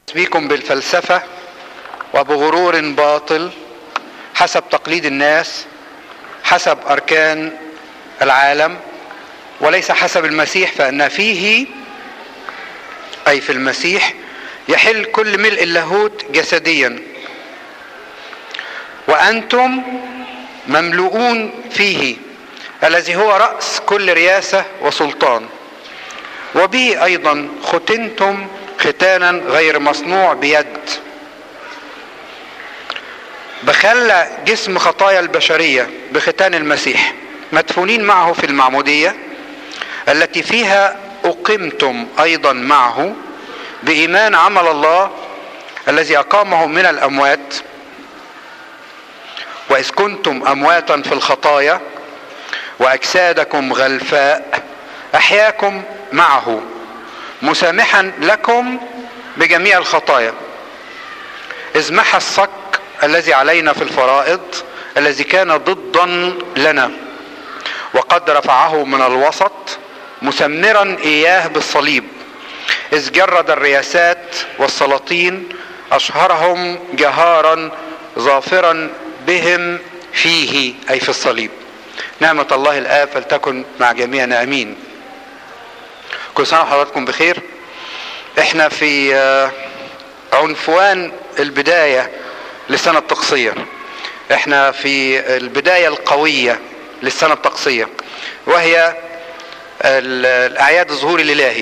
بيكم بالفلسفة وبغرور باطل حسب تقليد الناس حسب أركان العالم وليس حسب المسيح فإن فيه أي في المسيح يحل كل ملء اللاهوت جسديا وأنتم مملؤون فيه الذي هو رأس كل رياسة وسلطان وبه أيضا ختنتم ختانا غير مصنوع بيد بخلى جسم خطايا البشرية بختان المسيح مدفونين معه في المعمودية التي فيها أقمتم أيضا معه بإيمان عمل الله الذي أقامه من الأموات وإذ كنتم أمواتا في الخطايا وأجسادكم غلفاء أحياكم معه مسامحا لكم بجميع الخطايا إذ محى الصك الذي علينا في الفرائض الذي كان ضدا لنا وقد رفعه من الوسط مسمرا إياه بالصليب إذ جرد الرياسات والسلاطين أشهرهم جهارا ظافرا بهم فيه أي في الصليب نعمة الله الآب فلتكن مع جميعنا أمين كل سنة وحضراتكم بخير احنا في عنفوان البداية للسنة الطقسية احنا في البداية القوية للسنة الطقسية وهي الأعياد الظهور الإلهي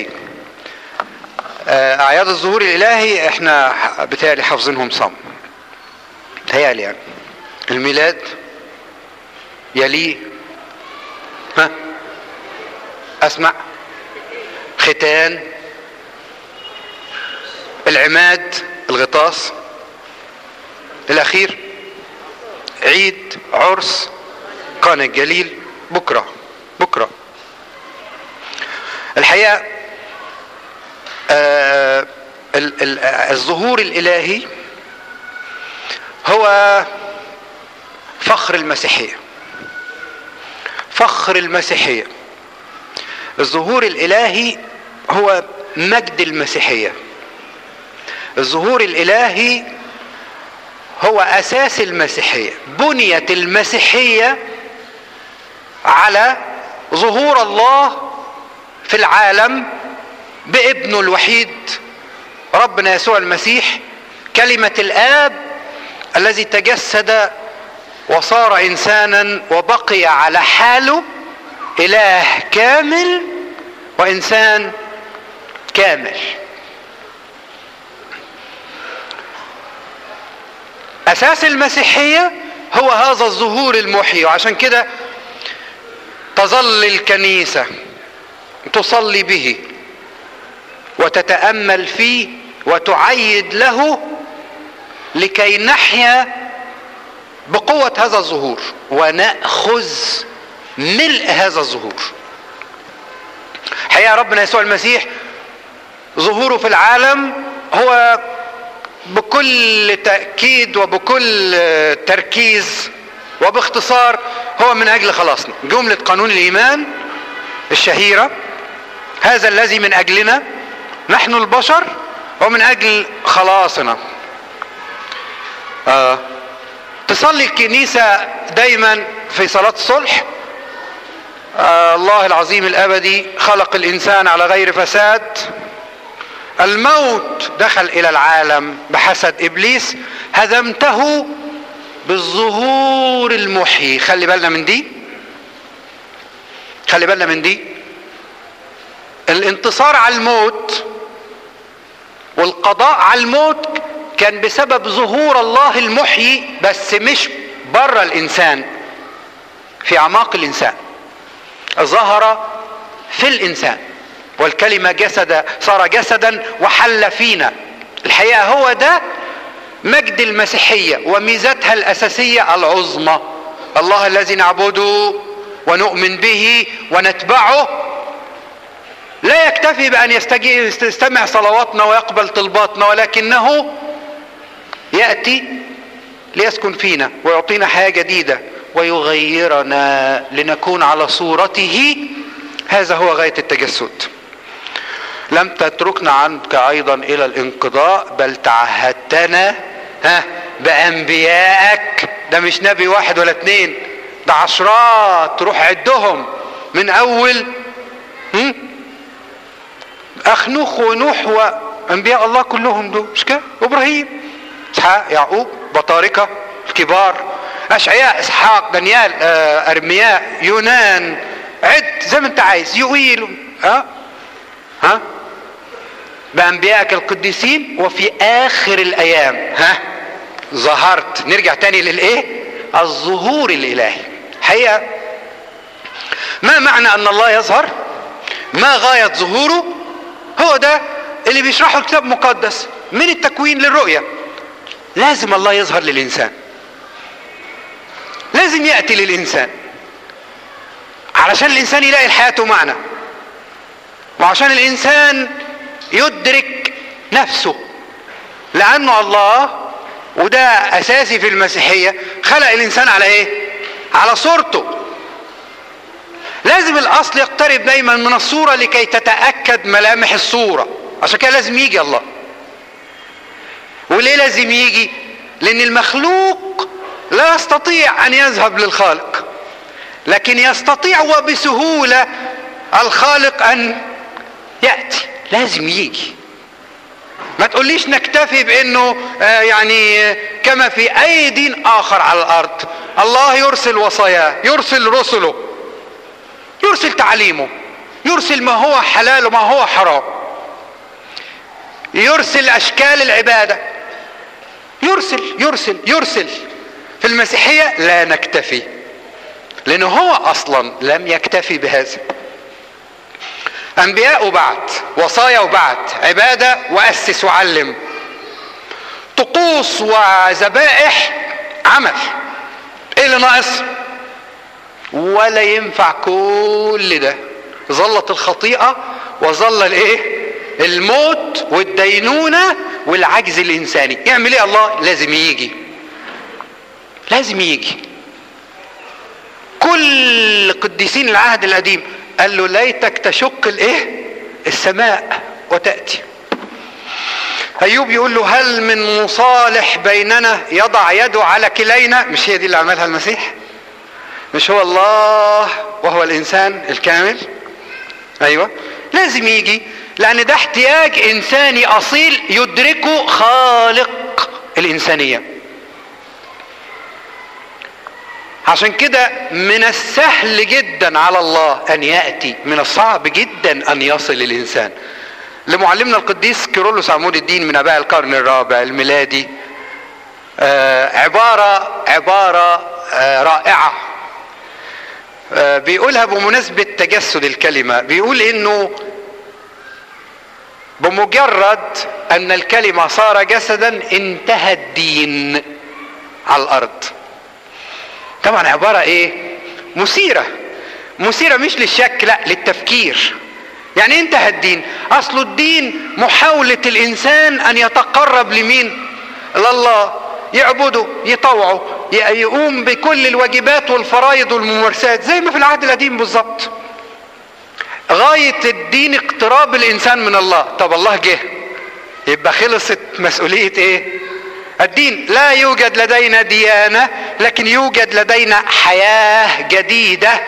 أعياد الظهور الإلهي احنا بتهيألي حافظينهم صم بتهيألي يعني الميلاد يليه ها أسمع ختان العماد الغطاس الاخير عيد عرس قانا الجليل بكرة بكرة الحقيقة آه الظهور الالهي هو فخر المسيحية فخر المسيحية الظهور الالهي هو مجد المسيحية الظهور الالهي هو اساس المسيحية بنيت المسيحية على ظهور الله في العالم بابنه الوحيد ربنا يسوع المسيح كلمة الاب الذي تجسد وصار انسانا وبقي على حاله اله كامل وانسان كامل اساس المسيحيه هو هذا الظهور المحيي وعشان كده تظل الكنيسه تصلي به وتتامل فيه وتعيد له لكي نحيا بقوه هذا الظهور وناخذ ملء هذا الظهور حقيقه ربنا يسوع المسيح ظهوره في العالم هو بكل تأكيد وبكل تركيز وباختصار هو من أجل خلاصنا جملة قانون الإيمان الشهيرة هذا الذي من أجلنا نحن البشر ومن أجل خلاصنا آه. تصلي الكنيسة دايما في صلاة الصلح آه الله العظيم الأبدي خلق الإنسان على غير فساد الموت دخل الى العالم بحسد ابليس هزمته بالظهور المحيي خلي بالنا من دي خلي بالنا من دي الانتصار على الموت والقضاء على الموت كان بسبب ظهور الله المحيي بس مش بره الانسان في اعماق الانسان ظهر في الانسان والكلمة جسد صار جسدا وحل فينا الحقيقة هو ده مجد المسيحية وميزتها الأساسية العظمى الله الذي نعبده ونؤمن به ونتبعه لا يكتفي بأن يستمع صلواتنا ويقبل طلباتنا ولكنه يأتي ليسكن فينا ويعطينا حياة جديدة ويغيرنا لنكون على صورته هذا هو غاية التجسد لم تتركنا عنك ايضا الى الانقضاء بل تعهدتنا ها بانبيائك ده مش نبي واحد ولا اتنين ده عشرات تروح عدهم من اول هم؟ اخنوخ ونوح وانبياء الله كلهم دول مش كده ابراهيم اسحاق يعقوب بطاركه الكبار اشعياء اسحاق دانيال آه، ارمياء يونان عد زي ما انت عايز يويل ها ها بانبيائك القديسين وفي اخر الايام ها ظهرت نرجع تاني للايه الظهور الالهي حقيقه ما معنى ان الله يظهر ما غايه ظهوره هو ده اللي بيشرحه الكتاب المقدس من التكوين للرؤيه لازم الله يظهر للانسان لازم ياتي للانسان علشان الانسان يلاقي لحياته معنى وعشان الانسان يدرك نفسه لانه الله وده اساسي في المسيحيه خلق الانسان على ايه على صورته لازم الاصل يقترب دايما من الصوره لكي تتاكد ملامح الصوره عشان كده لازم يجي الله وليه لازم يجي لان المخلوق لا يستطيع ان يذهب للخالق لكن يستطيع وبسهوله الخالق ان ياتي لازم يجي ما تقوليش نكتفي بانه آه يعني آه كما في اي دين اخر على الارض الله يرسل وصاياه يرسل رسله يرسل تعليمه يرسل ما هو حلال وما هو حرام يرسل اشكال العباده يرسل يرسل يرسل في المسيحيه لا نكتفي لانه هو اصلا لم يكتفي بهذا انبياء وبعت وصايا وبعت عباده واسس وعلم طقوس وذبائح عمل ايه اللي ناقص ولا ينفع كل ده ظلت الخطيئه وظل الايه الموت والدينونه والعجز الانساني يعمل ايه الله لازم يجي لازم يجي كل قديسين العهد القديم قال له ليتك تشق الايه السماء وتاتي ايوب يقول له هل من مصالح بيننا يضع يده على كلينا مش هي دي اللي عملها المسيح مش هو الله وهو الانسان الكامل ايوه لازم يجي لان ده احتياج انساني اصيل يدركه خالق الانسانيه عشان كده من السهل جدا على الله ان ياتي من الصعب جدا ان يصل الانسان لمعلمنا القديس كيرلس عمود الدين من اباء القرن الرابع الميلادي آه عباره عباره آه رائعه آه بيقولها بمناسبه تجسد الكلمه بيقول انه بمجرد ان الكلمه صار جسدا انتهى الدين على الارض طبعا عبارة ايه مثيرة مثيرة مش للشك لا للتفكير يعني انتهى الدين اصل الدين محاولة الانسان ان يتقرب لمين لله يعبده يطوعه يقوم بكل الواجبات والفرائض والممارسات زي ما في العهد القديم بالظبط غاية الدين اقتراب الانسان من الله طب الله جه يبقى خلصت مسؤولية ايه الدين لا يوجد لدينا ديانة لكن يوجد لدينا حياة جديدة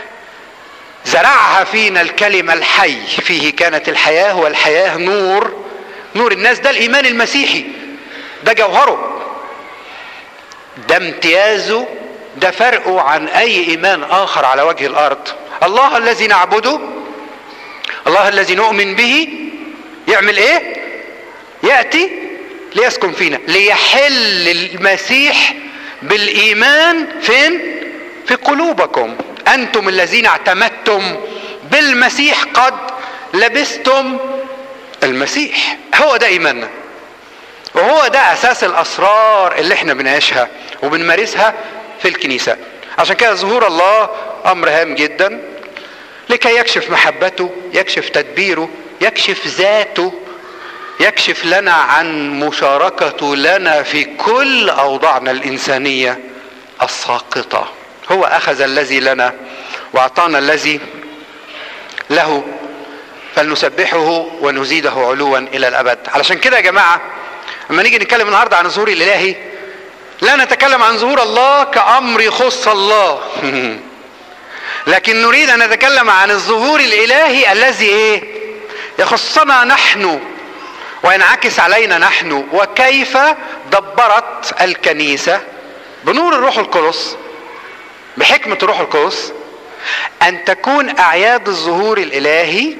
زرعها فينا الكلمة الحي فيه كانت الحياة والحياة نور نور الناس ده الإيمان المسيحي ده جوهره ده امتيازه ده فرقه عن أي إيمان آخر على وجه الأرض الله الذي نعبده الله الذي نؤمن به يعمل إيه؟ يأتي ليسكن فينا ليحل المسيح بالايمان فين في قلوبكم انتم الذين اعتمدتم بالمسيح قد لبستم المسيح هو ده ايماننا وهو ده اساس الاسرار اللي احنا بنعيشها وبنمارسها في الكنيسه عشان كده ظهور الله امر هام جدا لكي يكشف محبته يكشف تدبيره يكشف ذاته يكشف لنا عن مشاركته لنا في كل اوضاعنا الانسانيه الساقطه هو اخذ الذي لنا واعطانا الذي له فلنسبحه ونزيده علوا الى الابد علشان كده يا جماعه لما نيجي نتكلم النهارده عن الظهور الالهي لا نتكلم عن ظهور الله كامر يخص الله لكن نريد ان نتكلم عن الظهور الالهي الذي ايه يخصنا نحن وينعكس علينا نحن وكيف دبرت الكنيسه بنور الروح القدس بحكمه الروح القدس ان تكون اعياد الظهور الالهي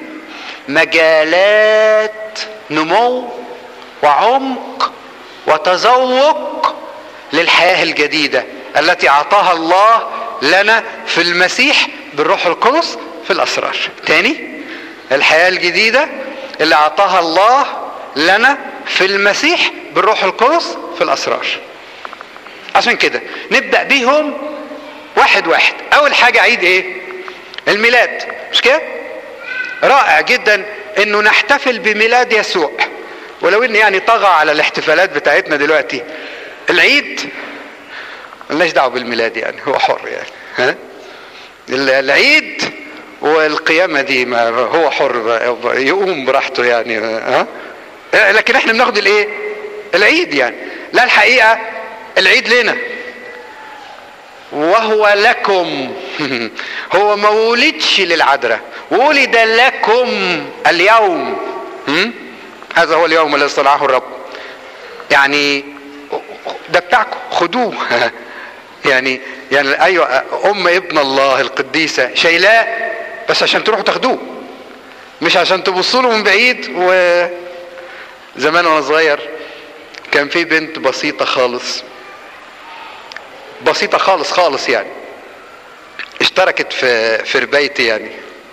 مجالات نمو وعمق وتذوق للحياه الجديده التي اعطاها الله لنا في المسيح بالروح القدس في الاسرار تاني الحياه الجديده اللي اعطاها الله لنا في المسيح بالروح القدس في الاسرار عشان كده نبدا بيهم واحد واحد اول حاجه عيد ايه الميلاد مش كده رائع جدا انه نحتفل بميلاد يسوع ولو ان يعني طغى على الاحتفالات بتاعتنا دلوقتي العيد ملناش دعوه بالميلاد يعني هو حر يعني ها العيد والقيامه دي ما هو حر يقوم براحته يعني ها لكن احنا بناخد الايه العيد يعني لا الحقيقه العيد لنا وهو لكم هو ما ولدش للعذراء ولد لكم اليوم هذا هو اليوم الذي صنعه الرب يعني ده بتاعكم خدوه يعني يعني ايوه ام ابن الله القديسه شايلاه بس عشان تروحوا تاخدوه مش عشان تبصوا له من بعيد و زمان وانا صغير كان في بنت بسيطه خالص بسيطه خالص خالص يعني اشتركت في في ربايتي يعني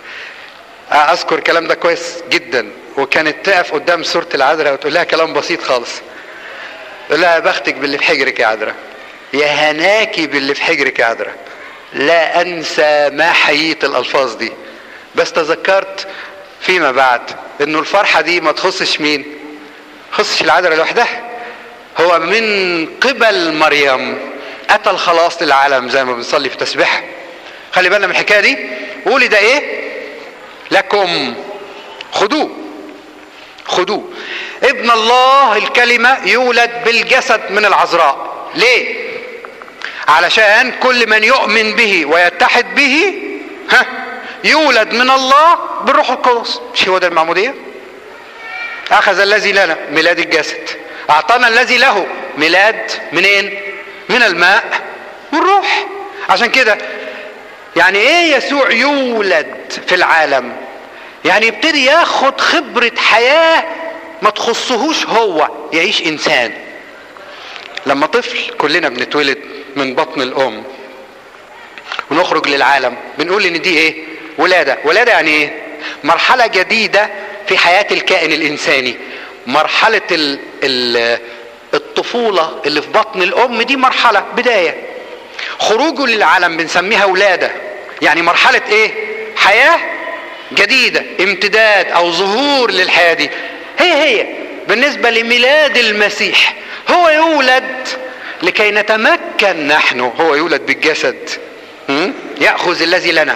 اذكر الكلام ده كويس جدا وكانت تقف قدام سوره العذراء وتقول لها كلام بسيط خالص تقول لها بختك باللي في حجرك يا عذراء يا هناكي باللي في حجرك يا عذراء لا انسى ما حييت الالفاظ دي بس تذكرت فيما بعد انه الفرحه دي ما تخصش مين تخصش العذراء لوحدها هو من قبل مريم اتى الخلاص للعالم زي ما بنصلي في تسبيح خلي بالنا من الحكايه دي قولي ده ايه لكم خدوه خدوه ابن الله الكلمه يولد بالجسد من العذراء ليه علشان كل من يؤمن به ويتحد به ها يولد من الله بالروح القدس مش هو ده المعموديه اخذ الذي لنا ميلاد الجسد اعطانا الذي له ميلاد منين من الماء والروح عشان كده يعني ايه يسوع يولد في العالم يعني يبتدي ياخد خبرة حياة ما تخصهوش هو يعيش انسان لما طفل كلنا بنتولد من بطن الام ونخرج للعالم بنقول ان دي ايه ولادة ولادة يعني ايه مرحلة جديدة في حياة الكائن الانساني مرحلة ال ال الطفولة اللي في بطن الام دي مرحلة بداية خروجه للعالم بنسميها ولادة يعني مرحلة ايه حياة جديدة امتداد او ظهور للحياة دي هي هي بالنسبة لميلاد المسيح هو يولد لكي نتمكن نحن هو يولد بالجسد يأخذ الذي لنا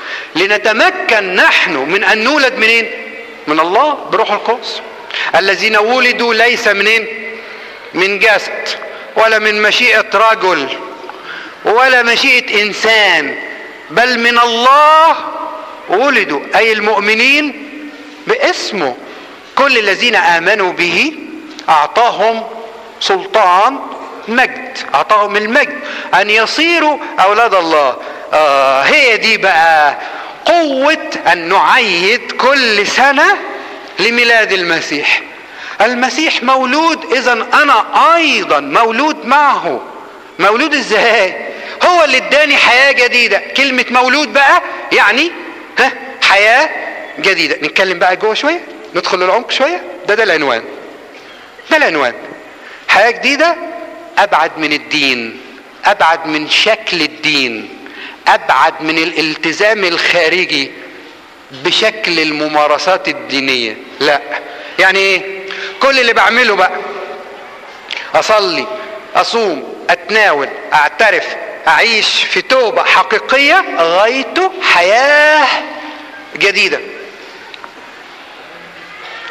لنتمكن نحن من أن نولد منين من الله بروح القدس الذين ولدوا ليس منين من جسد ولا من مشيئة رجل ولا مشيئة إنسان بل من الله ولدوا أي المؤمنين باسمه كل الذين آمنوا به أعطاهم سلطان مجد أعطاهم المجد أن يصيروا أولاد الله آه هي دي بقى قوة أن نعيد كل سنة لميلاد المسيح المسيح مولود إذا أنا أيضا مولود معه مولود إزاي هو اللي اداني حياة جديدة كلمة مولود بقى يعني ها حياة جديدة نتكلم بقى جوه شوية ندخل للعمق شوية ده ده العنوان ده العنوان حياة جديدة أبعد من الدين أبعد من شكل الدين أبعد من الالتزام الخارجي بشكل الممارسات الدينية لا يعني ايه كل اللي بعمله بقى أصلي أصوم أتناول أعترف أعيش في توبة حقيقية غايته حياة جديدة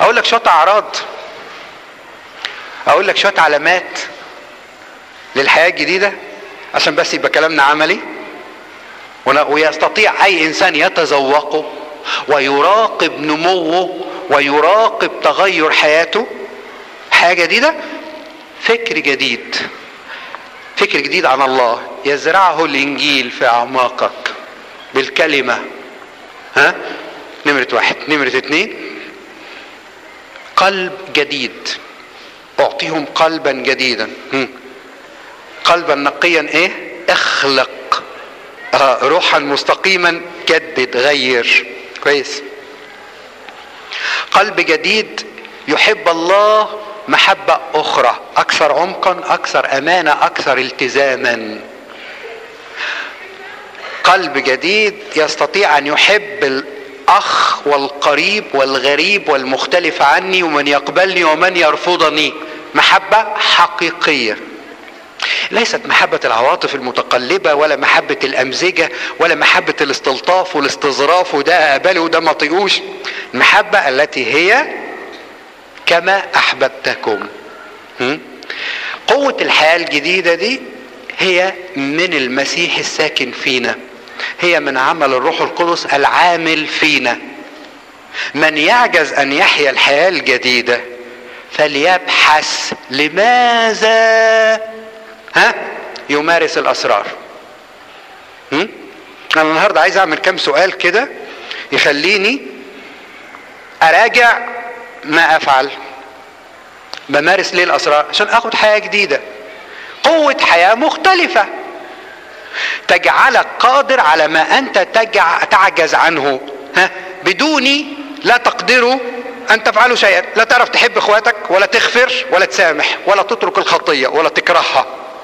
اقول لك شويه اعراض اقول لك شويه علامات للحياه الجديده عشان بس يبقى كلامنا عملي ويستطيع اي انسان يتذوقه ويراقب نموه ويراقب تغير حياته حاجه جديده فكر جديد فكر جديد عن الله يزرعه الانجيل في اعماقك بالكلمه ها نمرة واحد نمرة اتنين قلب جديد اعطيهم قلبا جديدا هم. قلبا نقيا ايه اخلق آه روحا مستقيما جدد غير كويس قلب جديد يحب الله محبة أخرى أكثر عمقا أكثر أمانة أكثر التزاما قلب جديد يستطيع أن يحب الأخ والقريب والغريب والمختلف عني ومن يقبلني ومن يرفضني محبة حقيقية ليست محبة العواطف المتقلبة ولا محبة الأمزجة ولا محبة الاستلطاف والاستظراف وده أقبله وده ما طيقوش المحبة التي هي كما أحببتكم قوة الحياة الجديدة دي هي من المسيح الساكن فينا هي من عمل الروح القدس العامل فينا من يعجز أن يحيا الحياة الجديدة فليبحث لماذا ها يمارس الاسرار هم؟ انا النهارده عايز اعمل كام سؤال كده يخليني اراجع ما افعل بمارس ليه الاسرار عشان اخد حياه جديده قوه حياه مختلفه تجعلك قادر على ما انت تجع... تعجز عنه ها بدوني لا تقدروا ان تفعلوا شيئا لا تعرف تحب اخواتك ولا تغفر ولا تسامح ولا تترك الخطيه ولا تكرهها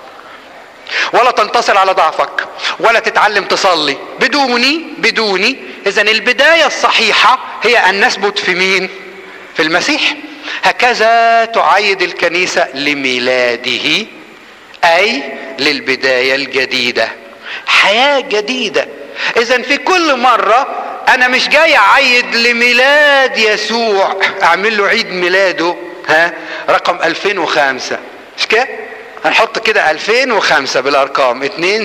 ولا تنتصر على ضعفك ولا تتعلم تصلي بدوني بدوني اذا البدايه الصحيحه هي ان نثبت في مين في المسيح هكذا تعيد الكنيسه لميلاده اي للبدايه الجديده حياه جديده اذا في كل مره انا مش جاي اعيد لميلاد يسوع اعمل له عيد ميلاده ها رقم 2005 مش كده هنحط كده 2005 بالارقام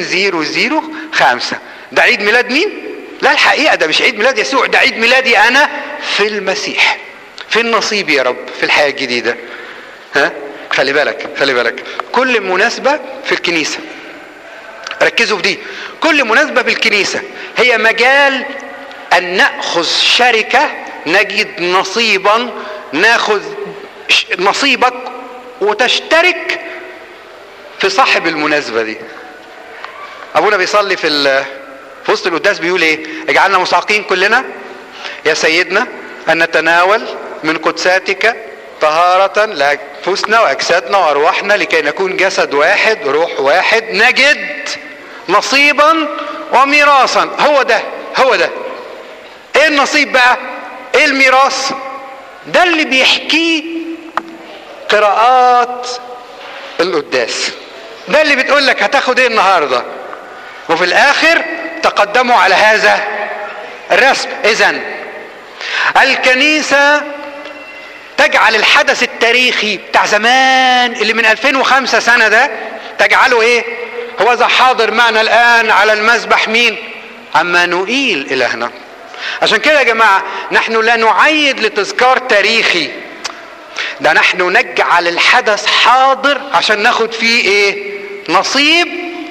2005 ده عيد ميلاد مين لا الحقيقه ده مش عيد ميلاد يسوع ده عيد ميلادي انا في المسيح في النصيب يا رب في الحياه الجديده ها خلي بالك خلي بالك كل مناسبه في الكنيسه ركزوا في دي كل مناسبه في الكنيسه هي مجال ان ناخذ شركه نجد نصيبا ناخذ نصيبك وتشترك في صاحب المناسبة دي أبونا بيصلي في في وسط القداس بيقول إيه؟ اجعلنا مساقين كلنا يا سيدنا أن نتناول من قدساتك طهارة لأنفسنا وأجسادنا وأرواحنا لكي نكون جسد واحد روح واحد نجد نصيبا وميراثا هو ده هو ده ايه النصيب بقى ايه الميراث ده اللي بيحكيه قراءات القداس ده اللي بتقول لك هتاخد ايه النهارده وفي الاخر تقدموا على هذا الرسم اذا الكنيسه تجعل الحدث التاريخي بتاع زمان اللي من 2005 سنه ده تجعله ايه هو ذا حاضر معنا الان على المذبح مين عمانوئيل الهنا عشان كده يا جماعه نحن لا نعيد لتذكار تاريخي ده نحن نجعل الحدث حاضر عشان ناخد فيه ايه نصيب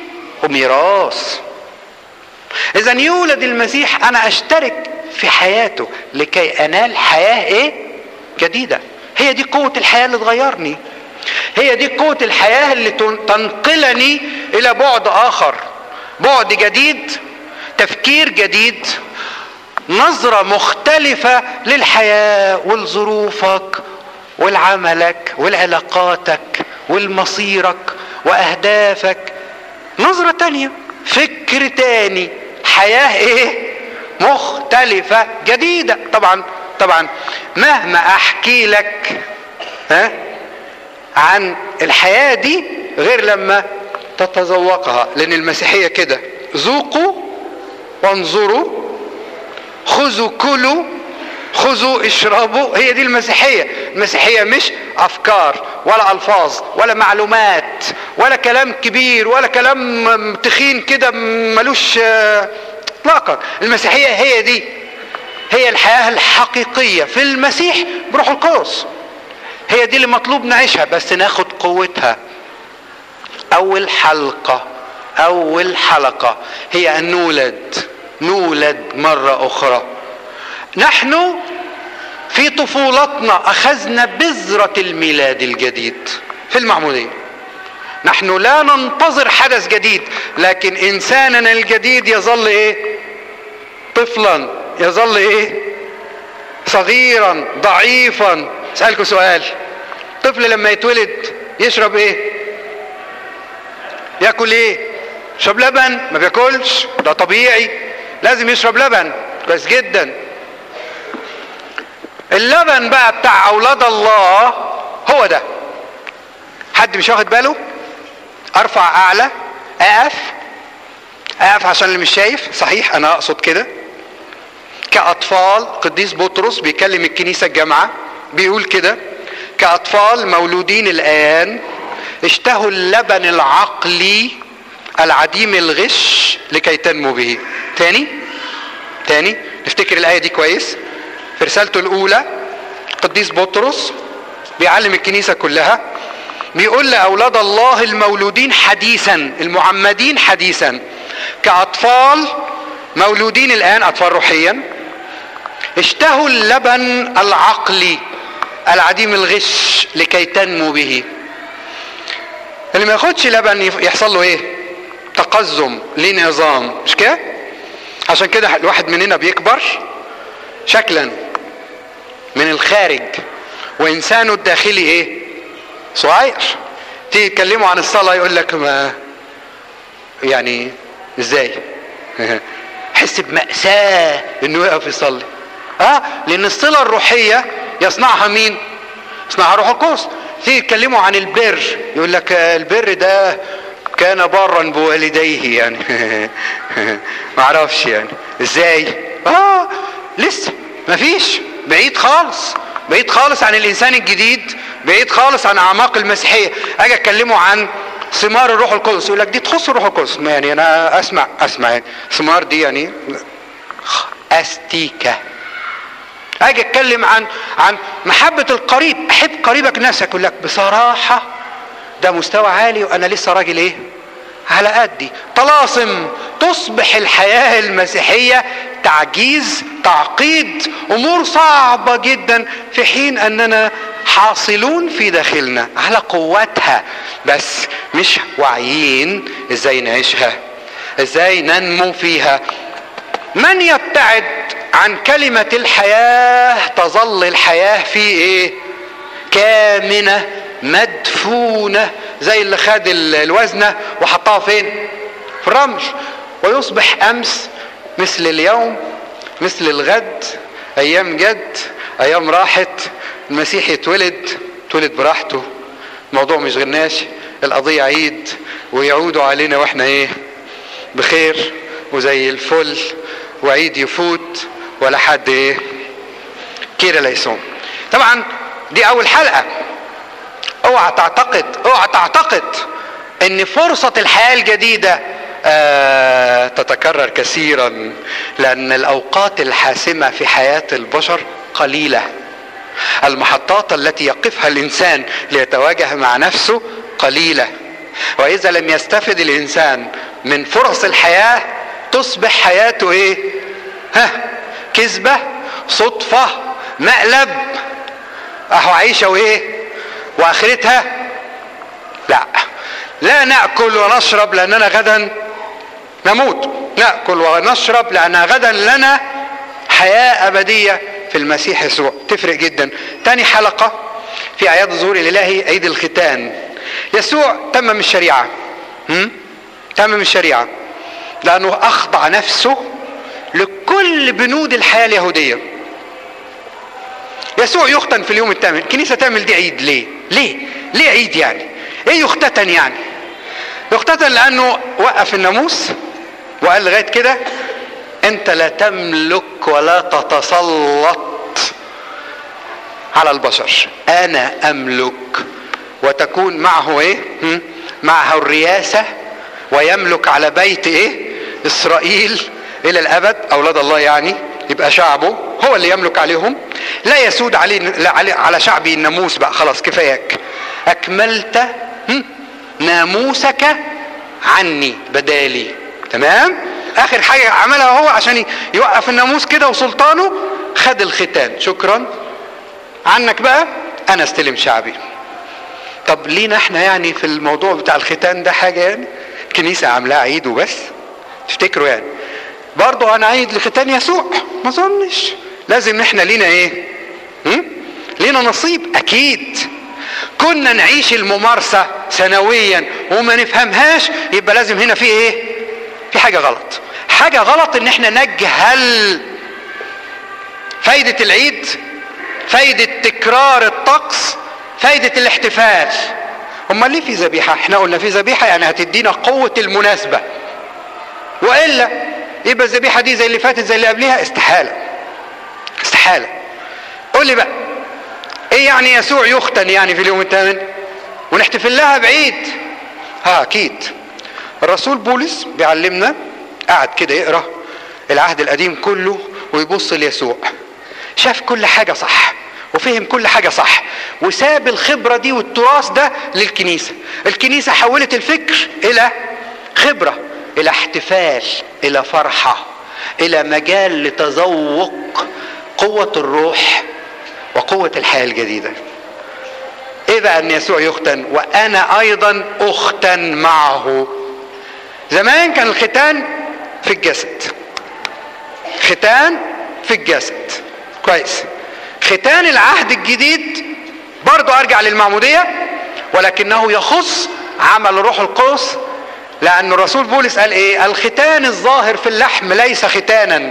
وميراث اذا يولد المسيح انا اشترك في حياته لكي انال حياه ايه جديده هي دي قوه الحياه اللي تغيرني هي دي قوه الحياه اللي تنقلني الى بعد اخر بعد جديد تفكير جديد نظره مختلفه للحياه ولظروفك ولعملك ولعلاقاتك ولمصيرك واهدافك نظرة تانية فكر تاني حياة ايه مختلفة جديدة طبعا طبعا مهما احكي لك ها عن الحياة دي غير لما تتذوقها لان المسيحية كده ذوقوا وانظروا خذوا كلوا خذوا اشربوا هي دي المسيحيه المسيحيه مش افكار ولا الفاظ ولا معلومات ولا كلام كبير ولا كلام تخين كده ملوش اطلاقا المسيحيه هي دي هي الحياه الحقيقيه في المسيح بروح القدس هي دي اللي مطلوب نعيشها بس ناخد قوتها اول حلقه اول حلقه هي ان نولد نولد مره اخرى نحن في طفولتنا اخذنا بذره الميلاد الجديد في المعموديه نحن لا ننتظر حدث جديد لكن انساننا الجديد يظل ايه طفلا يظل ايه صغيرا ضعيفا اسالكم سؤال طفل لما يتولد يشرب ايه ياكل ايه يشرب لبن ما بياكلش ده طبيعي لازم يشرب لبن كويس جدا اللبن بقى بتاع اولاد الله هو ده حد مش واخد باله ارفع اعلى اقف اقف عشان اللي مش شايف صحيح انا اقصد كده كاطفال قديس بطرس بيكلم الكنيسه الجامعه بيقول كده كاطفال مولودين الان اشتهوا اللبن العقلي العديم الغش لكي تنمو به تاني تاني نفتكر الايه دي كويس في رسالته الاولى قديس بطرس بيعلم الكنيسه كلها بيقول لاولاد الله المولودين حديثا المعمدين حديثا كاطفال مولودين الان اطفال روحيا اشتهوا اللبن العقلي العديم الغش لكي تنمو به اللي ما ياخدش لبن يحصل له ايه تقزم ليه نظام مش كده عشان كده الواحد مننا بيكبر شكلا من الخارج وانسانه الداخلي ايه صغير تيجي تكلموا عن الصلاه يقول لك ما يعني ازاي حس بمأساة انه يقف يصلي اه لان الصلة الروحية يصنعها مين يصنعها روح القدس تيجي تكلموا عن البر يقول لك البر ده كان برا بوالديه يعني ما اعرفش يعني ازاي اه لسه مفيش بعيد خالص بعيد خالص عن الانسان الجديد بعيد خالص عن اعماق المسيحيه اجي اتكلموا عن ثمار الروح القدس يقول لك دي تخص الروح القدس يعني انا اسمع اسمع يعني ثمار دي يعني استيكه اجي اتكلم عن عن محبه القريب احب قريبك نفسك يقول لك بصراحه ده مستوى عالي وانا لسه راجل ايه على قدي طلاسم تصبح الحياه المسيحيه تعجيز تعقيد امور صعبه جدا في حين اننا حاصلون في داخلنا على قوتها بس مش واعيين ازاي نعيشها ازاي ننمو فيها من يبتعد عن كلمة الحياة تظل الحياة في ايه كامنة مدفونة زي اللي خد الوزنة وحطها فين في الرمل ويصبح امس مثل اليوم مثل الغد ايام جد ايام راحت المسيح يتولد اتولد براحته الموضوع مش غناش القضية عيد ويعودوا علينا واحنا ايه بخير وزي الفل وعيد يفوت ولا حد ايه كده لا يصوم طبعا دي اول حلقة اوعى تعتقد اوعى تعتقد ان فرصة الحياة الجديدة آه تتكرر كثيرا لان الاوقات الحاسمة في حياة البشر قليلة المحطات التي يقفها الانسان ليتواجه مع نفسه قليله واذا لم يستفد الانسان من فرص الحياه تصبح حياته ايه ها كذبه صدفه مقلب اهو عيشه وايه واخرتها لا لا ناكل ونشرب لاننا غدا نموت ناكل ونشرب لان غدا لنا حياه ابديه في المسيح يسوع تفرق جدا تاني حلقة في أعياد الظهور الإلهي عيد الختان يسوع تمم الشريعة هم؟ تمم الشريعة لأنه أخضع نفسه لكل بنود الحياة اليهودية يسوع يختن في اليوم الثامن الكنيسة تعمل دي عيد ليه ليه ليه عيد يعني ايه يختتن يعني يختتن لأنه وقف الناموس وقال لغاية كده انت لا تملك ولا تتسلط على البشر انا املك وتكون معه ايه هم؟ معه الرياسة ويملك على بيت ايه اسرائيل الى الابد اولاد الله يعني يبقى شعبه هو اللي يملك عليهم لا يسود عليه لا علي على شعبي الناموس بقى خلاص كفاياك اكملت هم؟ ناموسك عني بدالي تمام اخر حاجه عملها هو عشان يوقف الناموس كده وسلطانه خد الختان شكرا عنك بقى انا استلم شعبي طب لينا احنا يعني في الموضوع بتاع الختان ده حاجه يعني كنيسه عاملاه عيد وبس تفتكروا يعني برضه انا عيد لختان يسوع ما اظنش لازم احنا لينا ايه هم؟ لينا نصيب اكيد كنا نعيش الممارسة سنويا وما نفهمهاش يبقى لازم هنا في ايه في حاجة غلط حاجة غلط ان احنا نجهل فايدة العيد فايدة تكرار الطقس فايدة الاحتفال امال ليه في ذبيحة احنا قلنا في ذبيحة يعني هتدينا قوة المناسبة والا يبقى الذبيحة دي زي اللي فاتت زي اللي قبلها استحالة استحالة قول لي بقى ايه يعني يسوع يختن يعني في اليوم الثامن ونحتفل لها بعيد ها اكيد الرسول بولس بيعلمنا قعد كده يقرا العهد القديم كله ويبص ليسوع شاف كل حاجه صح وفهم كل حاجه صح وساب الخبره دي والتراث ده للكنيسه الكنيسه حولت الفكر الى خبره الى احتفال الى فرحه الى مجال لتذوق قوه الروح وقوة الحياة الجديدة ايه بقى ان يسوع يختن وانا ايضا اختن معه زمان كان الختان في الجسد ختان في الجسد كويس ختان العهد الجديد برضو ارجع للمعمودية ولكنه يخص عمل الروح القدس لان الرسول بولس قال ايه الختان الظاهر في اللحم ليس ختانا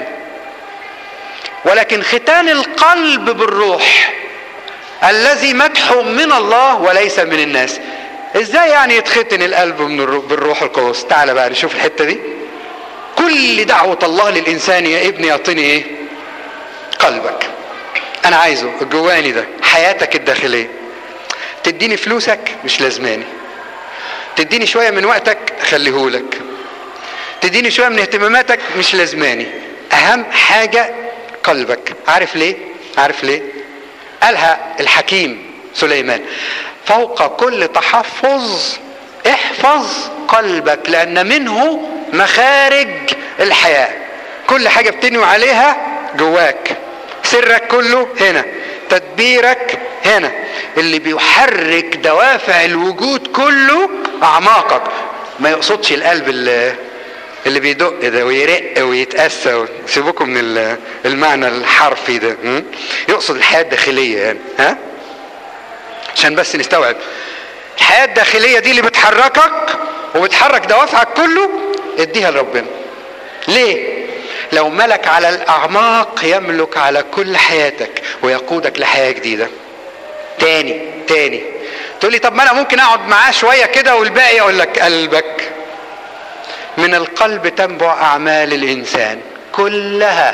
ولكن ختان القلب بالروح الذي مدحه من الله وليس من الناس ازاي يعني يتختن القلب من الروح بالروح القدس تعال بقى نشوف الحته دي كل دعوة الله للإنسان يا ابني يعطيني إيه؟ قلبك. أنا عايزه الجواني ده حياتك الداخلية. تديني فلوسك مش لازماني. تديني شوية من وقتك أخليهولك. تديني شوية من اهتماماتك مش لازماني. أهم حاجة قلبك عارف ليه عارف ليه قالها الحكيم سليمان فوق كل تحفظ احفظ قلبك لان منه مخارج الحياه كل حاجه بتنوي عليها جواك سرك كله هنا تدبيرك هنا اللي بيحرك دوافع الوجود كله اعماقك ما يقصدش القلب اللي اللي بيدق ده ويرق ويتأسى سيبوكم من المعنى الحرفي ده يقصد الحياة الداخلية يعني ها عشان بس نستوعب الحياة الداخلية دي اللي بتحركك وبتحرك دوافعك كله اديها لربنا ليه لو ملك على الأعماق يملك على كل حياتك ويقودك لحياة جديدة تاني تاني تقول لي طب ما انا ممكن اقعد معاه شويه كده والباقي اقول لك قلبك من القلب تنبع اعمال الانسان كلها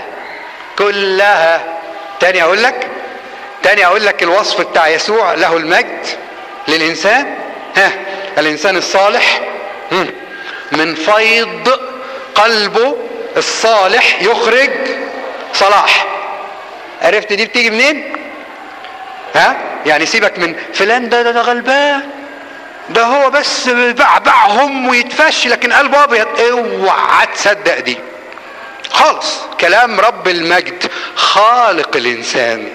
كلها تاني اقول لك تاني اقول لك الوصف بتاع يسوع له المجد للانسان ها الانسان الصالح من فيض قلبه الصالح يخرج صلاح عرفت دي بتيجي منين ها يعني سيبك من فلان ده ده, ده غلبان ده هو بس بعبعهم ويتفش لكن قلبه ابيض اوعى تصدق دي خالص كلام رب المجد خالق الانسان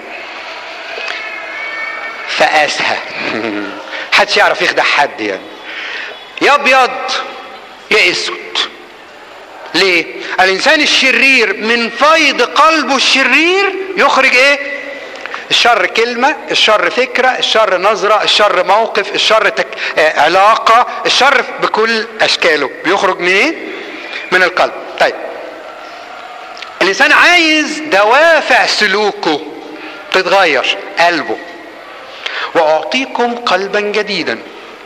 فقاسها محدش يعرف يخدع حد يعني يا ابيض يا اسود ليه الانسان الشرير من فيض قلبه الشرير يخرج ايه الشر كلمة الشر فكرة الشر نظرة الشر موقف الشر تك... آه علاقة الشر بكل أشكاله بيخرج منين إيه؟ من القلب طيب الإنسان عايز دوافع سلوكه تتغير قلبه وأعطيكم قلبا جديدا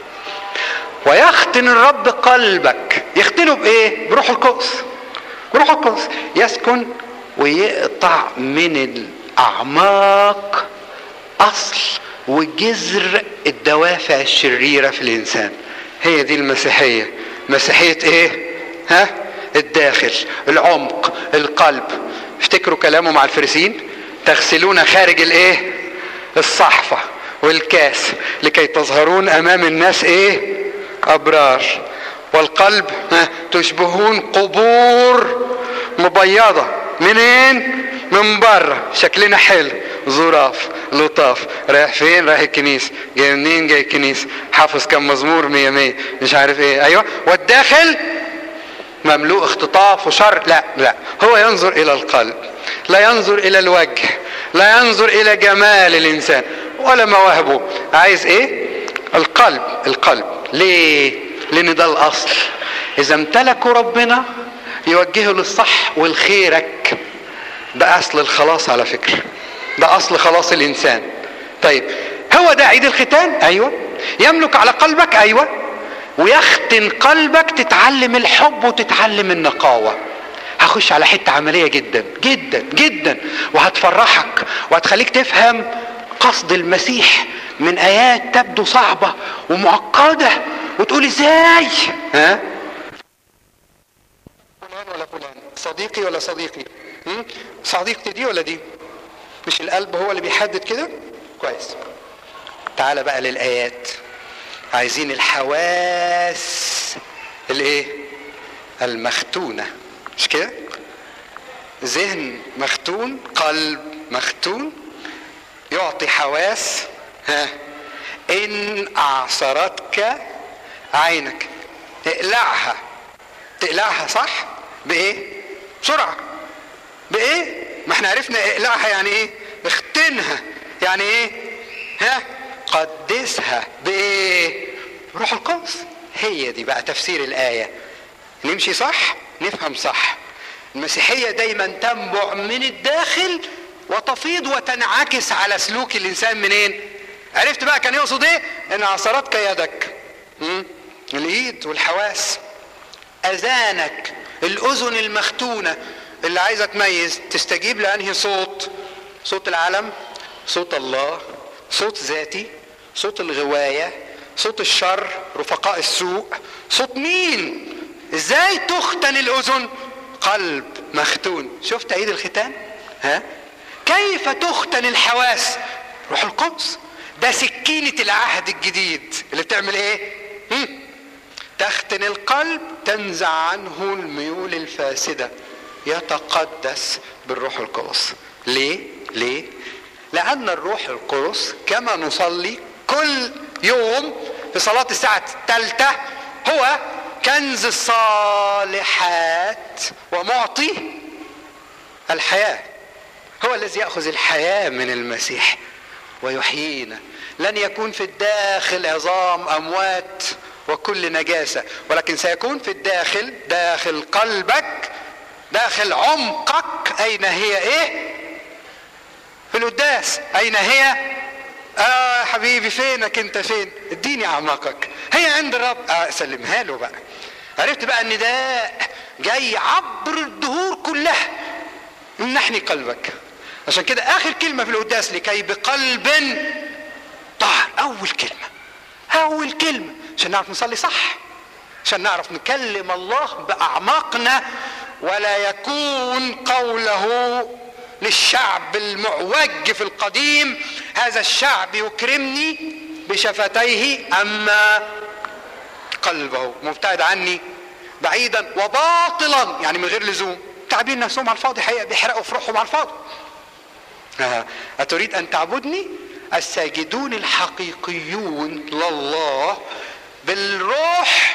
ويختن الرب قلبك يختنه بإيه بروح القدس بروح القدس يسكن ويقطع من ال اعماق اصل وجذر الدوافع الشريره في الانسان هي دي المسيحيه مسيحيه ايه ها الداخل العمق القلب افتكروا كلامه مع الفريسين تغسلون خارج الايه الصحفه والكاس لكي تظهرون امام الناس ايه ابرار والقلب ها تشبهون قبور مبيضه منين من بره شكلنا حلو ظراف لطاف رايح فين رايح الكنيسة جاي منين جاي الكنيسة حافظ كم مزمور مية مية مش عارف ايه ايوه والداخل مملوء اختطاف وشر لا لا هو ينظر الى القلب لا ينظر الى الوجه لا ينظر الى جمال الانسان ولا مواهبه عايز ايه القلب القلب ليه لان ده الاصل اذا امتلكوا ربنا يوجهه للصح والخيرك ده اصل الخلاص على فكره ده اصل خلاص الانسان طيب هو ده عيد الختان ايوه يملك على قلبك ايوه ويختن قلبك تتعلم الحب وتتعلم النقاوه هخش على حته عمليه جدا جدا جدا وهتفرحك وهتخليك تفهم قصد المسيح من ايات تبدو صعبه ومعقده وتقول ازاي ها فلان ولا فلان صديقي ولا صديقي هم؟ صديقتي دي ولا دي مش القلب هو اللي بيحدد كده كويس تعال بقى للايات عايزين الحواس الايه المختونه مش كده ذهن مختون قلب مختون يعطي حواس ها ان اعصرتك عينك اقلعها تقلعها صح بايه بسرعه بايه ما احنا عرفنا اقلعها يعني ايه اختنها يعني ايه ها قدسها بايه روح القدس هي دي بقى تفسير الايه نمشي صح نفهم صح المسيحيه دايما تنبع من الداخل وتفيض وتنعكس على سلوك الانسان منين عرفت بقى كان يقصد ايه ان عصرتك يدك مم؟ الايد والحواس اذانك الاذن المختونه اللي عايزه تميز تستجيب لانهي صوت صوت العالم صوت الله صوت ذاتي صوت الغوايه صوت الشر رفقاء السوء صوت مين ازاي تختن الاذن قلب مختون شفت عيد الختان ها كيف تختن الحواس روح القدس ده سكينة العهد الجديد اللي بتعمل ايه هم؟ تختن القلب تنزع عنه الميول الفاسدة يتقدس بالروح القدس ليه ليه لأن الروح القدس كما نصلي كل يوم في صلاة الساعة الثالثة هو كنز الصالحات ومعطي الحياة هو الذي يأخذ الحياة من المسيح ويحيينا لن يكون في الداخل عظام أموات وكل نجاسة ولكن سيكون في الداخل داخل قلبك داخل عمقك أين هي إيه في القداس أين هي آه حبيبي فينك أنت فين اديني أعماقك هي عند الرب آه سلمها له بقى عرفت بقى ان ده جاي عبر الدهور كلها امنحني قلبك عشان كده اخر كلمة في القداس لكي بقلب طهر اول كلمة اول كلمة عشان نعرف نصلي صح عشان نعرف نكلم الله باعماقنا ولا يكون قوله للشعب المعوج في القديم هذا الشعب يكرمني بشفتيه اما قلبه مبتعد عني بعيدا وباطلا يعني من غير لزوم تعبين نفسهم على الفاضي حقيقة بيحرقوا في روحهم على الفاضي آه. أتريد أن تعبدني الساجدون الحقيقيون لله بالروح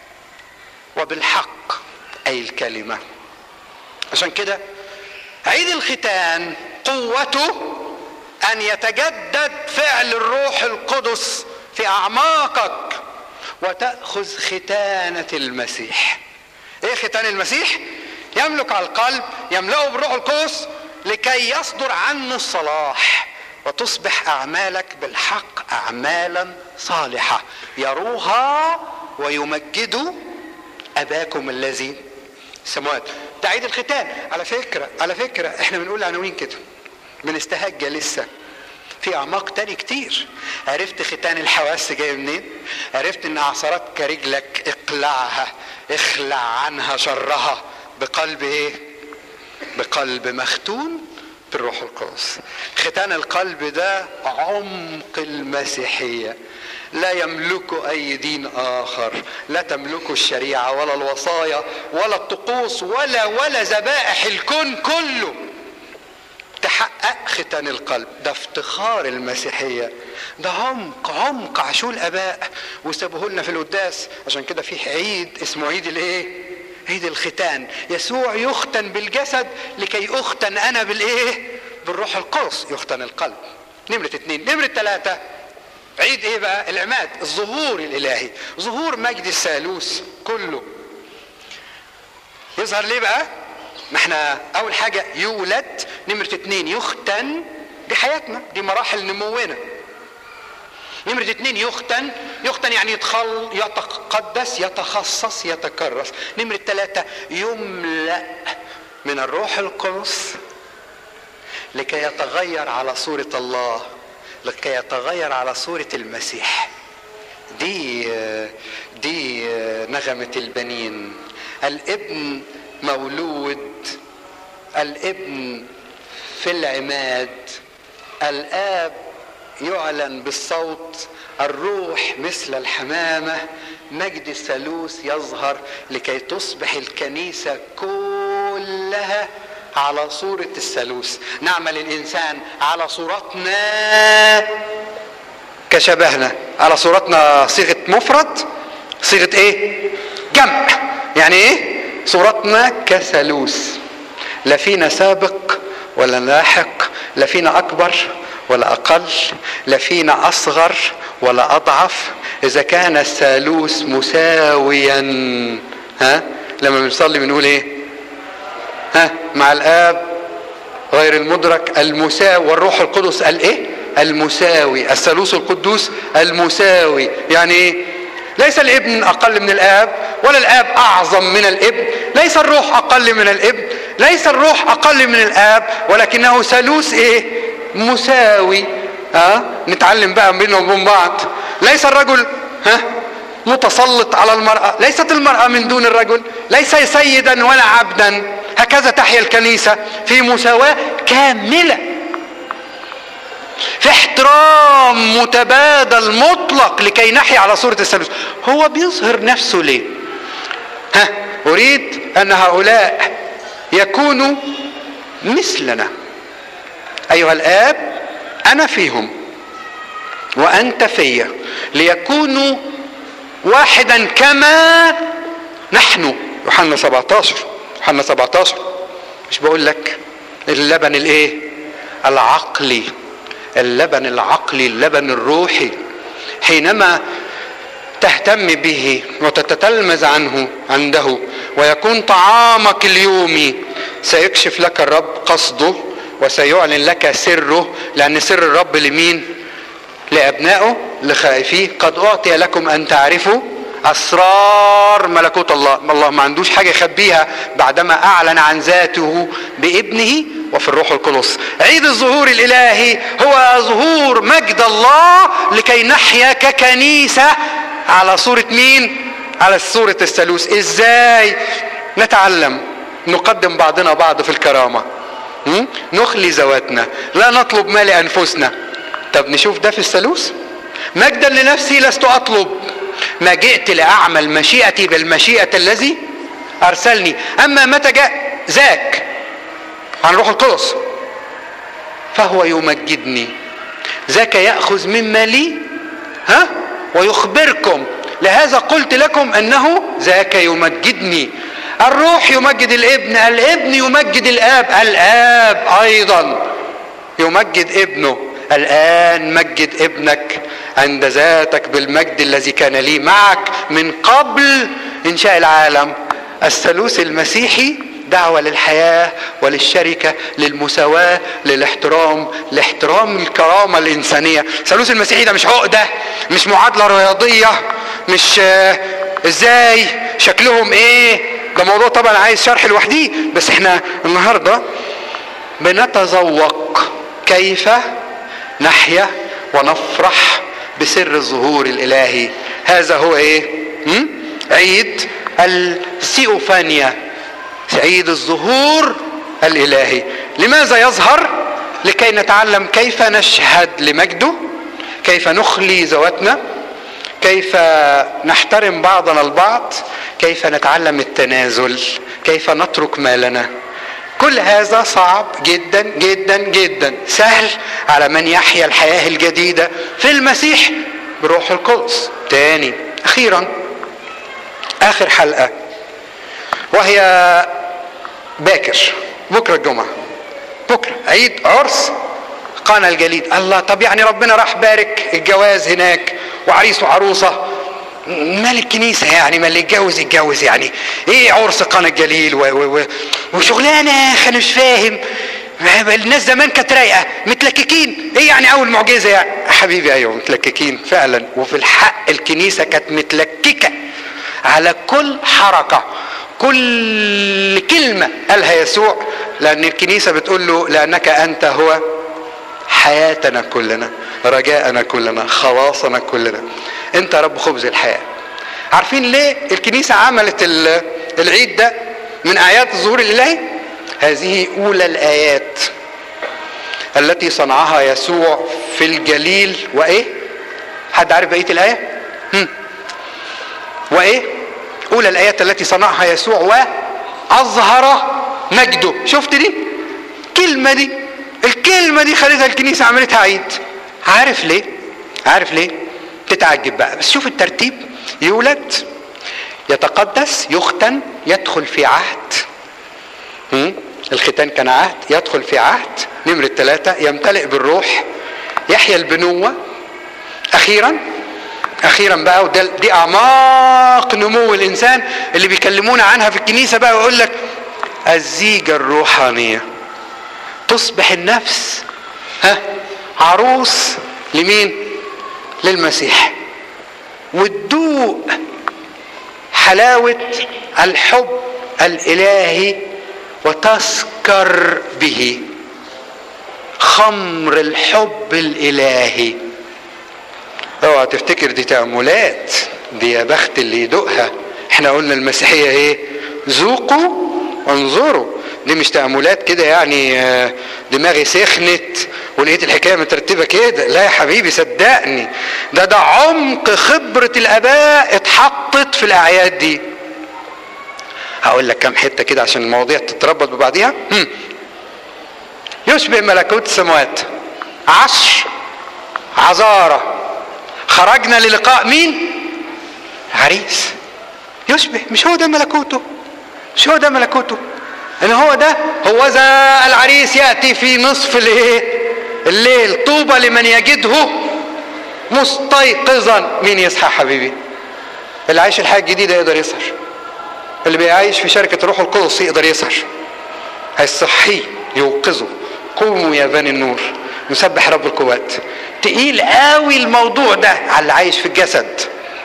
وبالحق أي الكلمة عشان كده عيد الختان قوته أن يتجدد فعل الروح القدس في أعماقك وتأخذ ختانة المسيح ايه ختان المسيح يملك على القلب يملأه بالروح القدس لكي يصدر عنه الصلاح وتصبح أعمالك بالحق أعمالا صالحة يروها ويمجد أباكم الذي سموات ده عيد الختان على فكرة على فكرة احنا بنقول عناوين كده بنستهجى لسه في اعماق تاني كتير عرفت ختان الحواس جاي منين عرفت ان اعصارتك رجلك اقلعها اخلع عنها شرها بقلب ايه بقلب مختون بالروح القدس ختان القلب ده عمق المسيحيه لا يملك اي دين اخر لا تملك الشريعه ولا الوصايا ولا الطقوس ولا ولا ذبائح الكون كله تحقق ختان القلب ده افتخار المسيحيه ده عمق عمق عاشوا الاباء وسابوه لنا في القداس عشان كده في عيد اسمه عيد الايه عيد الختان يسوع يختن بالجسد لكي اختن انا بالايه بالروح القدس يختن القلب نمرة اتنين نمرة تلاتة عيد ايه بقى العماد الظهور الالهي ظهور مجد الثالوث كله يظهر ليه بقى ما احنا اول حاجة يولد نمرة اتنين يختن دي حياتنا دي مراحل نمونا نمرة اتنين يختن يختن يعني يتخل يتقدس يتخصص يتكرس نمرة ثلاثة يملأ من الروح القدس لكي يتغير على صورة الله لكي يتغير على صورة المسيح دي دي نغمة البنين الابن مولود الابن في العماد الاب يعلن بالصوت الروح مثل الحمامه مجد الثالوث يظهر لكي تصبح الكنيسه كلها على صورة الثالوث نعمل الإنسان على صورتنا كشبهنا على صورتنا صيغة مفرد صيغة إيه جمع يعني إيه صورتنا كثالوث لا فينا سابق ولا لاحق لا فينا أكبر ولا أقل لا فينا أصغر ولا أضعف إذا كان الثالوث مساويا ها لما بنصلي بنقول إيه ها مع الاب غير المدرك المساوي والروح القدس الايه المساوي الثالوث القدوس المساوي يعني ايه ليس الابن اقل من الاب ولا الاب اعظم من الابن ليس الروح اقل من الابن ليس الروح اقل من الاب ولكنه ثالوث ايه مساوي ها أه؟ نتعلم بقى بيننا وبين بعض ليس الرجل ها متسلط على المرأة ليست المرأة من دون الرجل ليس سيدا ولا عبدا هكذا تحيا الكنيسة في مساواة كاملة في احترام متبادل مطلق لكي نحيا على صورة الثالوث هو بيظهر نفسه ليه ها أريد أن هؤلاء يكونوا مثلنا أيها الآب أنا فيهم وأنت فيا ليكونوا واحدا كما نحن يوحنا 17 يوحنا 17 مش بقول لك اللبن الايه العقلي اللبن العقلي اللبن الروحي حينما تهتم به وتتتلمذ عنه عنده ويكون طعامك اليومي سيكشف لك الرب قصده وسيعلن لك سره لان سر الرب لمين لابنائه لخائفيه قد اعطي لكم ان تعرفوا اسرار ملكوت الله الله ما عندوش حاجه يخبيها بعدما اعلن عن ذاته بابنه وفي الروح القدس عيد الظهور الالهي هو ظهور مجد الله لكي نحيا ككنيسه على صوره مين على صوره الثالوث ازاي نتعلم نقدم بعضنا بعض في الكرامه نخلي ذواتنا لا نطلب ما لانفسنا طب نشوف ده في الثالوث مجدا لنفسي لست اطلب ما جئت لاعمل مشيئتي بالمشيئه الذي ارسلني اما متى جاء ذاك عن روح القدس فهو يمجدني ذاك ياخذ مما لي ها ويخبركم لهذا قلت لكم انه ذاك يمجدني الروح يمجد الابن الابن يمجد الاب الاب ايضا يمجد ابنه الآن مجد ابنك عند ذاتك بالمجد الذي كان لي معك من قبل إنشاء العالم الثالوث المسيحي دعوة للحياة وللشركة للمساواة للاحترام لاحترام الكرامة الإنسانية الثالوث المسيحي ده مش عقدة مش معادلة رياضية مش آه ازاي شكلهم ايه ده موضوع طبعا عايز شرح لوحديه بس احنا النهارده بنتذوق كيف نحيا ونفرح بسر الظهور الالهي هذا هو ايه م? عيد السيوفانيا عيد الظهور الالهي لماذا يظهر لكي نتعلم كيف نشهد لمجده كيف نخلي ذواتنا كيف نحترم بعضنا البعض كيف نتعلم التنازل كيف نترك مالنا كل هذا صعب جدا جدا جدا سهل على من يحيا الحياة الجديدة في المسيح بروح القدس تاني اخيرا اخر حلقة وهي باكر بكرة الجمعة بكرة عيد عرس قانا الجليد الله طب يعني ربنا راح بارك الجواز هناك وعريس وعروسة مال الكنيسة يعني ما اللي يتجوز يتجوز يعني ايه عرس قانا الجليل و و و وشغلانة انا مش فاهم الناس زمان كانت رايقة متلككين ايه يعني اول معجزة يعني حبيبي ايوه متلككين فعلا وفي الحق الكنيسة كانت متلككة على كل حركة كل كلمة قالها يسوع لأن الكنيسة بتقول له لأنك أنت هو حياتنا كلنا رجاءنا كلنا خلاصنا كلنا أنت رب خبز الحياة عارفين ليه الكنيسة عملت العيد ده من آيات الظهور الإلهي هذه أولى الآيات التي صنعها يسوع في الجليل وإيه حد عارف بقية الآية هم. وإيه أولى الآيات التي صنعها يسوع وأظهر مجده شفت دي كلمة دي الكلمة دي خلتها الكنيسة عملتها عيد عارف ليه عارف ليه تتعجب بقى بس شوف الترتيب يولد يتقدس يختن يدخل في عهد هم؟ الختان كان عهد يدخل في عهد نمرة ثلاثة يمتلئ بالروح يحيا البنوة أخيرا اخيرا بقى وده دي اعماق نمو الانسان اللي بيكلمونا عنها في الكنيسه بقى ويقول لك الزيجه الروحانيه تصبح النفس ها عروس لمين للمسيح وتدوق حلاوه الحب الالهي وتسكر به خمر الحب الالهي اوعى تفتكر دي تأملات دي يا بخت اللي يدوقها احنا قلنا المسيحية ايه ذوقوا وانظروا دي مش تأملات كده يعني دماغي سخنت ولقيت الحكاية مترتبة كده لا يا حبيبي صدقني ده ده عمق خبرة الآباء اتحطت في الأعياد دي هقول لك كام حتة كده عشان المواضيع تتربط ببعضيها هم. يشبه ملكوت السماوات عشر عذاره خرجنا للقاء مين عريس يشبه مش هو ده ملكوته مش هو ده ملكوته ان هو ده هو ذا العريس ياتي في نصف الايه الليل طوبى لمن يجده مستيقظا مين يصحى حبيبي اللي عايش الحياه الجديده يقدر يسهر اللي بيعيش في شركه الروح القدس يقدر يسهر هيصحيه يوقظه قوموا يا بني النور نسبح رب القوات تقيل قوي الموضوع ده على اللي عايش في الجسد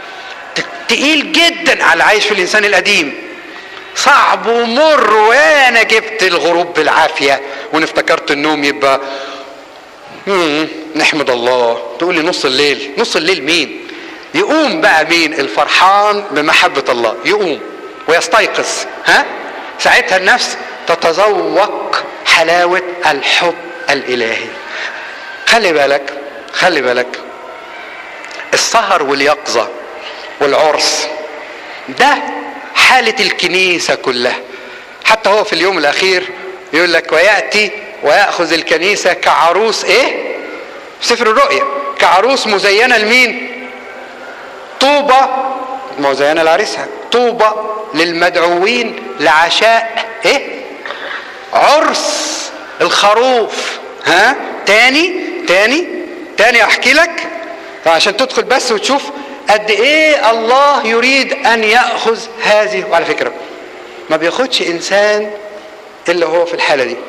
تقيل جدا على اللي عايش في الانسان القديم صعب ومر وانا جبت الغروب بالعافيه وانا افتكرت النوم يبقى مم. نحمد الله تقول لي نص الليل نص الليل مين يقوم بقى مين الفرحان بمحبه الله يقوم ويستيقظ ها ساعتها النفس تتذوق حلاوه الحب الالهي خلي بالك خلي بالك السهر واليقظة والعرس ده حالة الكنيسة كلها حتى هو في اليوم الأخير يقول لك ويأتي ويأخذ الكنيسة كعروس إيه؟ في سفر الرؤيا كعروس مزينة لمين؟ طوبى مزينة لعريسها طوبى للمدعوين لعشاء إيه؟ عرس الخروف ها؟ تاني تاني تاني احكي لك عشان تدخل بس وتشوف قد ايه الله يريد ان ياخذ هذه وعلى فكره ما بياخدش انسان الا هو في الحاله دي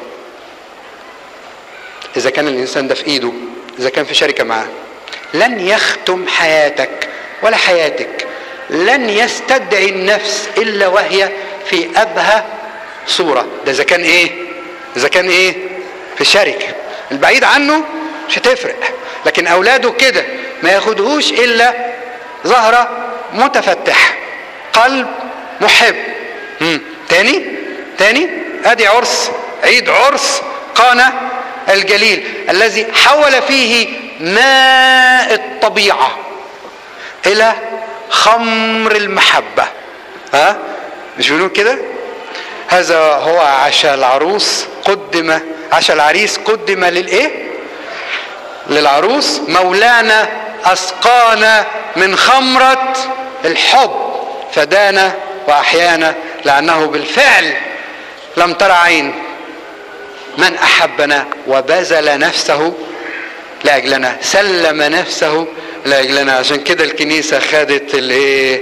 اذا كان الانسان ده في ايده اذا كان في شركه معاه لن يختم حياتك ولا حياتك لن يستدعي النفس الا وهي في ابهى صوره ده اذا كان ايه اذا كان ايه في شركه البعيد عنه مش هتفرق لكن اولاده كده ما ياخدهوش الا زهرة متفتحة قلب محب مم. تاني تاني ادي عرس عيد عرس قانا الجليل الذي حول فيه ماء الطبيعة الى خمر المحبة ها مش بيقولون كده هذا هو عشاء العروس قدم عشاء العريس قدم للايه للعروس مولانا اسقانا من خمرة الحب فدانا واحيانا لانه بالفعل لم ترى عين من احبنا وبذل نفسه لاجلنا سلم نفسه لاجلنا عشان كده الكنيسه خدت الايه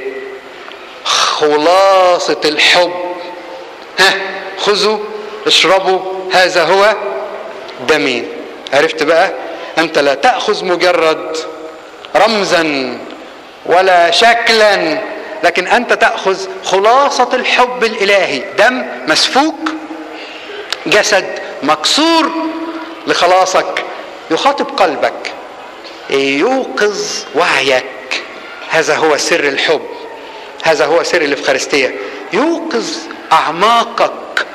خلاصه الحب ها خذوا اشربوا هذا هو دمي عرفت بقى انت لا تاخذ مجرد رمزا ولا شكلا لكن انت تاخذ خلاصه الحب الالهي دم مسفوك جسد مكسور لخلاصك يخاطب قلبك يوقظ وعيك هذا هو سر الحب هذا هو سر الافخارستيه يوقظ اعماقك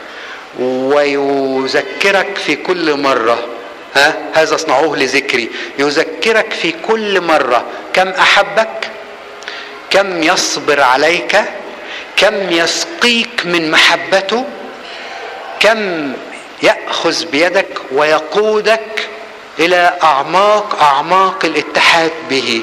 ويذكرك في كل مره ها هذا اصنعوه لذكري يذكرك في كل مره كم احبك كم يصبر عليك كم يسقيك من محبته كم ياخذ بيدك ويقودك الى اعماق اعماق الاتحاد به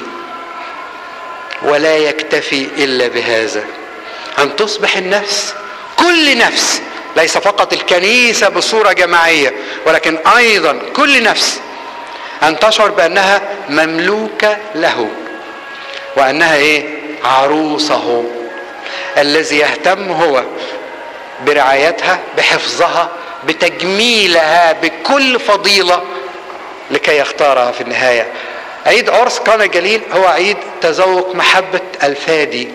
ولا يكتفي الا بهذا ان تصبح النفس كل نفس ليس فقط الكنيسه بصوره جماعيه ولكن ايضا كل نفس ان تشعر بانها مملوكه له وانها ايه عروسه الذي يهتم هو برعايتها بحفظها بتجميلها بكل فضيله لكي يختارها في النهايه عيد عرس قانا الجليل هو عيد تذوق محبه الفادي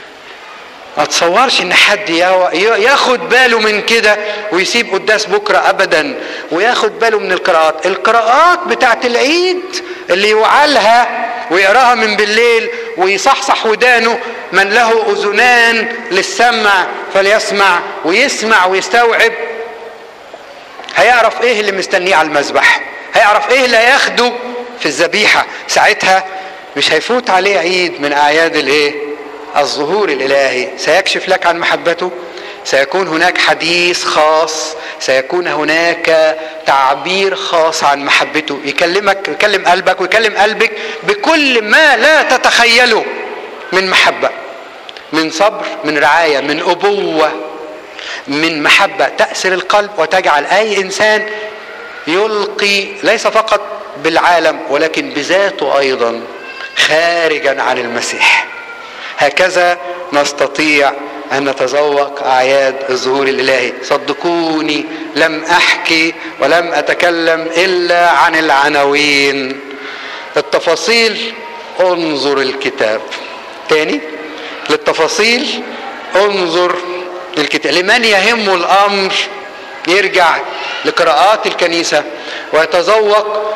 ما تصورش ان حد ياخد باله من كده ويسيب قداس بكره ابدا وياخد باله من القراءات القراءات بتاعت العيد اللي يوعلها ويقراها من بالليل ويصحصح ودانه من له اذنان للسمع فليسمع ويسمع ويستوعب هيعرف ايه اللي مستنيه على المذبح هيعرف ايه اللي هياخده في الذبيحه ساعتها مش هيفوت عليه عيد من اعياد الايه الظهور الالهي سيكشف لك عن محبته سيكون هناك حديث خاص سيكون هناك تعبير خاص عن محبته يكلمك يكلم قلبك ويكلم قلبك بكل ما لا تتخيله من محبه من صبر من رعايه من ابوه من محبه تاسر القلب وتجعل اي انسان يلقي ليس فقط بالعالم ولكن بذاته ايضا خارجا عن المسيح هكذا نستطيع ان نتذوق اعياد الظهور الالهي صدقوني لم احكي ولم اتكلم الا عن العناوين التفاصيل انظر الكتاب تاني للتفاصيل انظر للكتاب لمن يهم الامر يرجع لقراءات الكنيسه ويتذوق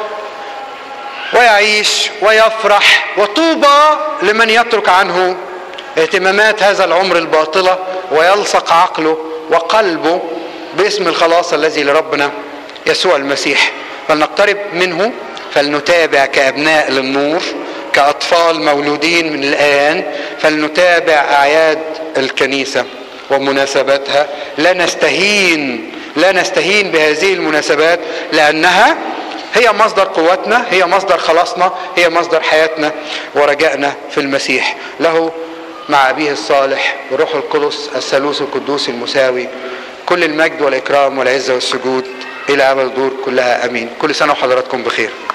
ويعيش ويفرح وطوبى لمن يترك عنه اهتمامات هذا العمر الباطله ويلصق عقله وقلبه باسم الخلاص الذي لربنا يسوع المسيح فلنقترب منه فلنتابع كابناء للنور كاطفال مولودين من الان فلنتابع اعياد الكنيسه ومناسباتها لا نستهين لا نستهين بهذه المناسبات لانها هي مصدر قوتنا هي مصدر خلاصنا هي مصدر حياتنا ورجائنا في المسيح له مع أبيه الصالح وروح القدس الثالوث القدوس المساوي كل المجد والإكرام والعزة والسجود إلى أبد الدور كلها أمين كل سنة وحضراتكم بخير